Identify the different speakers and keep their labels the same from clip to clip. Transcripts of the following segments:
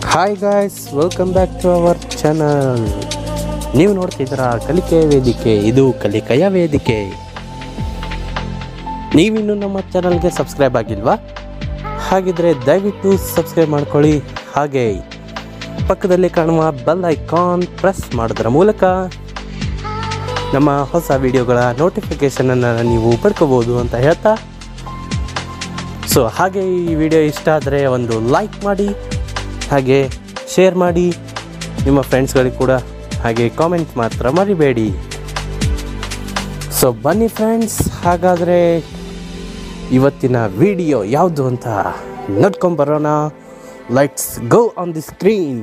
Speaker 1: Hi guys welcome back to our channel ನೀವು ನೋಡ್ತಿದ್ದೀರಾ ಕಲಿಕೆಯ ವೇದಿಕೆ ಇದು ಕಲಿಕೆಯ ವೇದಿಕೆ ನೀವಿನ್ನೂ ನಮ್ಮ ಚಾನಲ್ಗೆ ಸಬ್ಸ್ಕ್ರೈಬ್ ಆಗಿಲ್ವಾ ಹಾಗಿದ್ರೆ ದಯವಿಟ್ಟು ಸಬ್ಸ್ಕ್ರೈಬ್ ಮಾಡ್ಕೊಳ್ಳಿ ಹಾಗೆ ಪಕ್ಕದಲ್ಲಿ ಕಾಣುವ ಬೆಲ್ ಐಕಾನ್ ಪ್ರೆಸ್ ಮಾಡೋದ್ರ ಮೂಲಕ ನಮ್ಮ ಹೊಸ ವಿಡಿಯೋಗಳ ನೋಟಿಫಿಕೇಷನನ್ನು ನೀವು ಪಡ್ಕೋಬೋದು ಅಂತ ಹೇಳ್ತಾ ಸೊ ಹಾಗೆ ಈ ವಿಡಿಯೋ ಇಷ್ಟ ಆದರೆ ಒಂದು ಲೈಕ್ ಮಾಡಿ ಹಾಗೆ ಶೇರ್ ಮಾಡಿ ನಿಮ್ಮ ಫ್ರೆಂಡ್ಸ್ಗಳಿಗೆ ಕೂಡ ಹಾಗೆ ಕಾಮೆಂಟ್ ಮಾತ್ರ ಮರಿಬೇಡಿ ಸೊ ಬನ್ನಿ ಫ್ರೆಂಡ್ಸ್ ಹಾಗಾದರೆ ಇವತ್ತಿನ ವಿಡಿಯೋ ಯಾವುದು ಅಂತ ನೋಡ್ಕೊಂಬರೋಣ let's go on the screen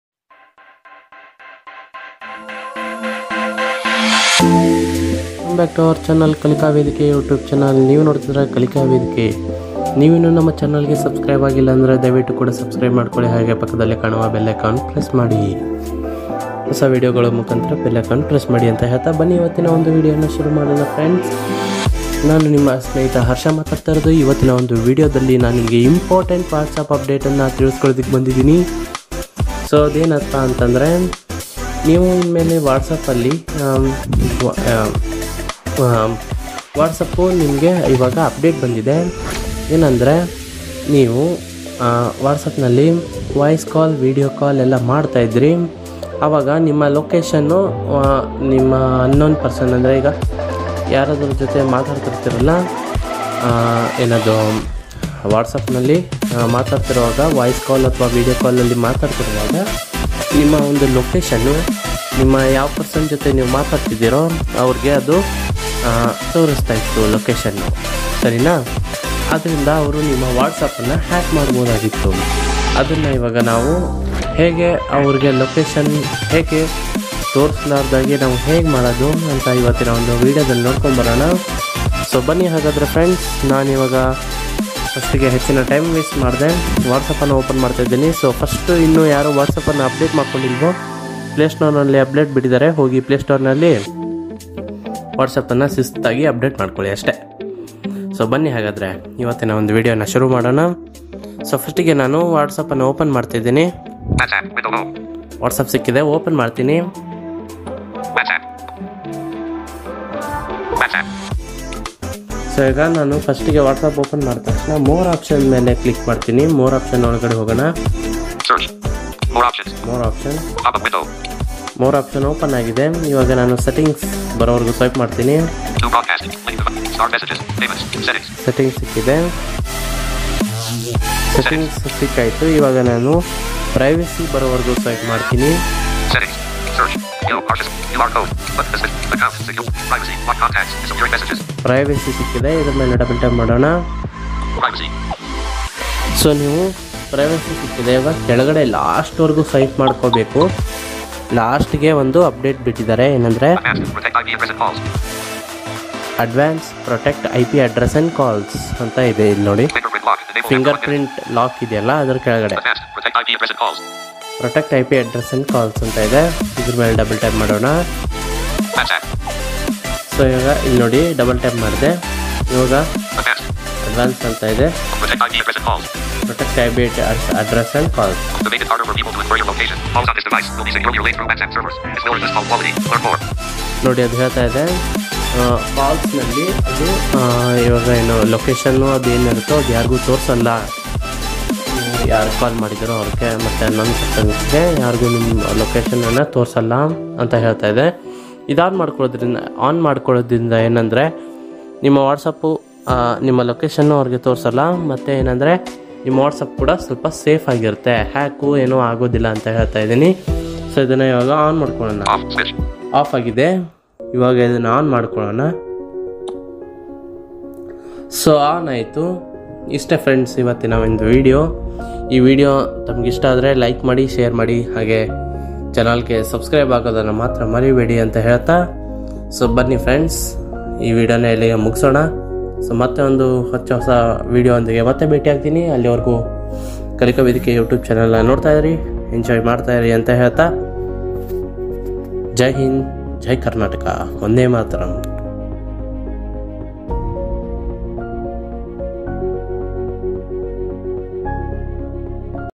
Speaker 1: back to our channel Kalika Vedike YouTube channel ನೀವು ನೋಡ್ತಿದ್ರೆ ಕಲಿಕಾ ವೇದಿಕೆ ನೀವಿನ್ನೂ ನಮ್ಮ ಚಾನಲ್ಗೆ ಸಬ್ಸ್ಕ್ರೈಬ್ ಆಗಿಲ್ಲ ಅಂದರೆ ದಯವಿಟ್ಟು ಕೂಡ ಸಬ್ಸ್ಕ್ರೈಬ್ ಮಾಡ್ಕೊಳ್ಳಿ ಹಾಗೆ ಪಕ್ಕದಲ್ಲಿ ಕಾಣುವ ಬೆಲ್ ಐಕಾನ್ ಪ್ರೆಸ್ ಮಾಡಿ ಹೊಸ ವಿಡಿಯೋಗಳ ಮುಖಾಂತರ ಬೆಲ್ ಐಕಾನ್ ಪ್ರೆಸ್ ಮಾಡಿ ಅಂತ ಹೇಳ್ತಾ ಬನ್ನಿ ಇವತ್ತಿನ ಒಂದು ವಿಡಿಯೋನ ಶುರು ಮಾಡೋಣ ಫ್ರೆಂಡ್ಸ್ ನಾನು ನಿಮ್ಮ ಸ್ನೇಹಿತ ಹರ್ಷ ಮಾತಾಡ್ತಾ ಇರೋದು ಇವತ್ತಿನ ಒಂದು ವಿಡಿಯೋದಲ್ಲಿ ನಾನು ನಿಮಗೆ ಇಂಪಾರ್ಟೆಂಟ್ ವಾಟ್ಸಪ್ ಅಪ್ಡೇಟನ್ನು ತಿಳಿಸ್ಕೊಳ್ಳೋದಕ್ಕೆ ಬಂದಿದ್ದೀನಿ ಸೊ ಅದೇನಪ್ಪ ಅಂತಂದರೆ ನೀವು ಇನ್ಮೇಲೆ ವಾಟ್ಸಪ್ಪಲ್ಲಿ ವಾಟ್ಸಪ್ಪು ನಿಮಗೆ ಇವಾಗ ಅಪ್ಡೇಟ್ ಬಂದಿದೆ ಏನಂದರೆ ನೀವು ವಾಟ್ಸಪ್ನಲ್ಲಿ ವಾಯ್ಸ್ ಕಾಲ್ ವಿಡಿಯೋ ಕಾಲ್ ಎಲ್ಲ ಮಾಡ್ತಾಯಿದ್ರಿ ಆವಾಗ ನಿಮ್ಮ ಲೊಕೇಶನ್ನು ನಿಮ್ಮ ಅನ್ನೋನ್ ಪರ್ಸನ್ ಅಂದರೆ ಈಗ ಯಾರಾದ್ರ ಜೊತೆ ಮಾತಾಡ್ತಿರ್ತಿರಲ್ಲ ಆ, ಏನದು ವಾಟ್ಸಪ್ನಲ್ಲಿ ಮಾತಾಡ್ತಿರುವಾಗ ವಾಯ್ಸ್ ಕಾಲ್ ಅಥವಾ ವಿಡಿಯೋ ಕಾಲಲ್ಲಿ ಮಾತಾಡ್ತಿರುವಾಗ ನಿಮ್ಮ ಒಂದು ಲೊಕೇಶನ್ನು ನಿಮ್ಮ ಯಾವ ಪರ್ಸನ್ ಜೊತೆ ನೀವು ಮಾತಾಡ್ತಿದ್ದೀರೋ ಅವ್ರಿಗೆ ಅದು ಆ, ತೋರಿಸ್ತಾ ಇತ್ತು ಲೊಕೇಶನ್ನು ಸರಿನಾ ಅದರಿಂದ ಅವರು ನಿಮ್ಮ ವಾಟ್ಸಪ್ಪನ್ನು ಹ್ಯಾಕ್ ಮಾಡ್ಬೋದಾಗಿತ್ತು ಅದನ್ನು ಇವಾಗ ನಾವು ಹೇಗೆ ಅವ್ರಿಗೆ ಲೊಕೇಶನ್ ಹೇಗೆ ತೋರಿಸ್ಲಾರ್ದಾಗೆ ನಾವು ಹೇಗೆ ಮಾಡೋದು ಅಂತ ಇವತ್ತಿನ ಒಂದು ವೀಡಿಯೋದಲ್ಲಿ ನೋಡ್ಕೊಂಬರೋಣ ಸೊ ಬನ್ನಿ ಹಾಗಾದರೆ ಫ್ರೆಂಡ್ಸ್ ನಾನಿವಾಗ ಫಸ್ಟಿಗೆ ಹೆಚ್ಚಿನ ಟೈಮ್ ವೇಸ್ಟ್ ಮಾಡಿದೆ ವಾಟ್ಸಪ್ಪನ್ನು ಓಪನ್ ಮಾಡ್ತಾ ಇದ್ದೀನಿ ಸೊ ಫಸ್ಟು ಇನ್ನೂ ಯಾರು ವಾಟ್ಸಪ್ಪನ್ನು ಅಪ್ಡೇಟ್ ಮಾಡ್ಕೊಂಡಿಲ್ವೋ ಪ್ಲೇಸ್ಟೋರ್ನಲ್ಲಿ ಅಪ್ಡೇಟ್ ಬಿಟ್ಟಿದ್ದಾರೆ ಹೋಗಿ ಪ್ಲೇಸ್ಟೋರ್ನಲ್ಲಿ ವಾಟ್ಸಪ್ಪನ್ನು ಶಿಸ್ತಾಗಿ ಅಪ್ಡೇಟ್ ಮಾಡ್ಕೊಳ್ಳಿ ಅಷ್ಟೇ ಸೊ ಬನ್ನಿ ಹಾಗಾದರೆ ಇವತ್ತಿನ ಒಂದು ವಿಡಿಯೋನ ಶುರು ಮಾಡೋಣ ಸೊ ಫಸ್ಟಿಗೆ ನಾನು ವಾಟ್ಸಪ್ಪನ್ನು ಓಪನ್ ಮಾಡ್ತಿದ್ದೀನಿ
Speaker 2: WhatsApp. Window home.
Speaker 1: ವಾಟ್ಸಪ್ ಸಿಕ್ಕಿದೆ ಓಪನ್ ಮಾಡ್ತೀನಿ
Speaker 2: WhatsApp. WhatsApp.
Speaker 1: ಸೊ ಈಗ ನಾನು ಫಸ್ಟಿಗೆ ವಾಟ್ಸಪ್ ಓಪನ್ ಮಾಡಿದ ತಕ್ಷಣ ಮೋರ್ ಆಪ್ಷನ್ ಮೇಲೆ ಕ್ಲಿಕ್ ಮಾಡ್ತೀನಿ ಮೋರ್ ಆಪ್ಷನ್ ಒಳಗಡೆ ಹೋಗೋಣ
Speaker 2: Search. More options.
Speaker 1: More option
Speaker 2: Pop up window.
Speaker 1: More option open ಆಗಿದೆ ಇವಾಗ ನಾನು ಸೆಟ್ಟಿಂಗ್ಸ್ ಬರೋವರೆಗೂ ಸ್ವೈಪ್ ಮಾಡ್ತೀನಿ
Speaker 2: New broadcast. Link to start messages. Payments. Settings.
Speaker 1: Settings ಸಿಕ್ಕಿದೆ ಸೆಟ್ಟಿಂಗ್ಸ್ ಸಿಕ್ಕಾಯಿತು ಇವಾಗ ನಾನು ಪ್ರೈವಸಿ ಬರೋವರೆಗೂ ಸ್ವೈಪ್ ಮಾಡ್ತೀನಿ
Speaker 2: Settings. Search. You. Artist. QR code. Button assist. Account. Secure. Privacy. Block contacts. Disappearing messages.
Speaker 1: Privacy ಸಿಕ್ಕಿದೆ ಇದ್ರ ಮೇಲೆ ಡಬಲ್ ಟೈಪ್ ಮಾಡೋಣ
Speaker 2: Privacy.
Speaker 1: ಸೊ ನೀವು ಪ್ರೈವಸಿ ಸಿಕ್ಕಿದೆ ಇವಾಗ ಕೆಳಗಡೆ ಲಾಸ್ಟ್ವರೆಗೂ ಸ್ವೈಪ್ ಮಾಡ್ಕೋಬೇಕು ಲಾಸ್ಟ್ಗೆ ಒಂದು ಅಪ್ಡೇಟ್ ಬಿಟ್ಟಿದ್ದಾರೆ ಏನಂದರೆ
Speaker 2: Advanced. Protect IP address and calls.
Speaker 1: Advance protect I P address and calls ಅಂತ ಇದೆ ಇಲ್ಲಿ ನೋಡಿ
Speaker 2: Fingerprint lock. Enable
Speaker 1: finger
Speaker 2: network limited.
Speaker 1: Print lock ಇದೆಯಲ್ಲ ಅದ್ರ ಕೆಳಗಡೆ
Speaker 2: Advanced. Protect IP address and calls.
Speaker 1: Protect I P address and calls ಅಂತ ಇದೆ ಇದ್ರ ಮೇಲೆ ಡಬಲ್ ಟೈಪ್ ಮಾಡೋಣ
Speaker 2: WhatsApp.
Speaker 1: ಸೊ ಇವಾಗ ಇಲ್ಲಿ ನೋಡಿ ಡಬಲ್ ಟೈಪ್ ಮಾಡಿದೆ ಇವಾಗ
Speaker 2: Advanced.
Speaker 1: ಅಡ್ವಾನ್ಸ್ ಅಂತ ಇದೆ
Speaker 2: Protect IP address and calls.
Speaker 1: Protect I P address and calls
Speaker 2: To make it harder for people to infer your location, calls on this device will be securely relayed through WhatsApp servers. This will reduce call quality. Learn more.
Speaker 1: ನೋಡಿ ಅದು ಹೇಳ್ತಾ ಇದೆ ಕಾಲ್ಸ್ನಲ್ಲಿ ಅದು ಆ, ಇವಾಗ ಏನು location ಅದು ಏನಿರುತ್ತೋ ಅದು ಯಾರಿಗೂ ತೋರಿಸಲ್ಲ ಯಾರು ಕಾಲ್ ಮಾಡಿದಾರೋ ಅವ್ರಿಗೆ ಮತ್ತು ನನ್ನ ಪರ್ಸನ್ಸ್ಗೆ ಯಾರಿಗೂ ನಿಮ್ಮ ಲೊಕೇಶನನ್ನು ತೋರಿಸಲ್ಲ ಅಂತ ಹೇಳ್ತಾ ಇದೆ ಇದು ಆನ್ ಮಾಡ್ಕೊಳ್ಳೋದ್ರಿಂದ ಆನ್ ಮಾಡ್ಕೊಳ್ಳೋದ್ರಿಂದ ಏನಂದರೆ ನಿಮ್ಮ ವಾಟ್ಸಪ್ಪು ಆ, ನಿಮ್ಮ ಲೊಕೇಶನ್ನು ಅವ್ರಿಗೆ ತೋರಿಸಲ್ಲ ಮತ್ತು ಏನಂದರೆ ನಿಮ್ಮ ವಾಟ್ಸಪ್ ಕೂಡ ಸ್ವಲ್ಪ ಸೇಫ್ ಆಗಿರುತ್ತೆ ಹ್ಯಾಕು ಏನೂ ಆಗೋದಿಲ್ಲ ಅಂತ ಹೇಳ್ತಾ ಇದ್ದೀನಿ ಸೊ ಇದನ್ನು ಇವಾಗ ಆನ್ ಮಾಡ್ಕೊಳ್ಳೋಣ
Speaker 2: Off. Switch.
Speaker 1: ಆಫ್ ಆಗಿದೆ ಇವಾಗ ಇದನ್ನು ಆನ್ ಮಾಡ್ಕೊಳ್ಳೋಣ ಸೊ ಆನ್ ಆಯಿತು ಇಷ್ಟೇ ಫ್ರೆಂಡ್ಸ್ ಇವತ್ತಿನ ಒಂದು ವಿಡಿಯೋ ಈ ವಿಡಿಯೋ ತಮಗಿಷ್ಟ ಆದರೆ ಲೈಕ್ ಮಾಡಿ ಶೇರ್ ಮಾಡಿ ಹಾಗೆ ಚಾನಲ್ಗೆ ಸಬ್ಸ್ಕ್ರೈಬ್ ಆಗೋದನ್ನು ಮಾತ್ರ ಮರಿಬೇಡಿ ಅಂತ ಹೇಳ್ತಾ ಸೊ ಬನ್ನಿ ಫ್ರೆಂಡ್ಸ್ ಈ ವಿಡಿಯೋನ ಇಲ್ಲಿಗೆ ಮುಗಿಸೋಣ ಸೊ ಮತ್ತೆ ಒಂದು ಹೊಸ ಹೊಸ ವಿಡಿಯೋ ಮತ್ತೆ ಭೇಟಿ ಆಗ್ತೀನಿ ಅಲ್ಲಿವರೆಗೂ ಕಲಿಕಾ ವೇದಿಕೆ ಯೂಟ್ಯೂಬ್ ಚಾನಲ್ನ ನೋಡ್ತಾ ಇರಿ ಎಂಜಾಯ್ ಮಾಡ್ತಾ ಇರಿ ಅಂತ ಹೇಳ್ತಾ ಜೈ ಹಿಂದ್ ಜೈ ಕರ್ನಾಟಕ ಒಂದೇ ಮಾತರಂ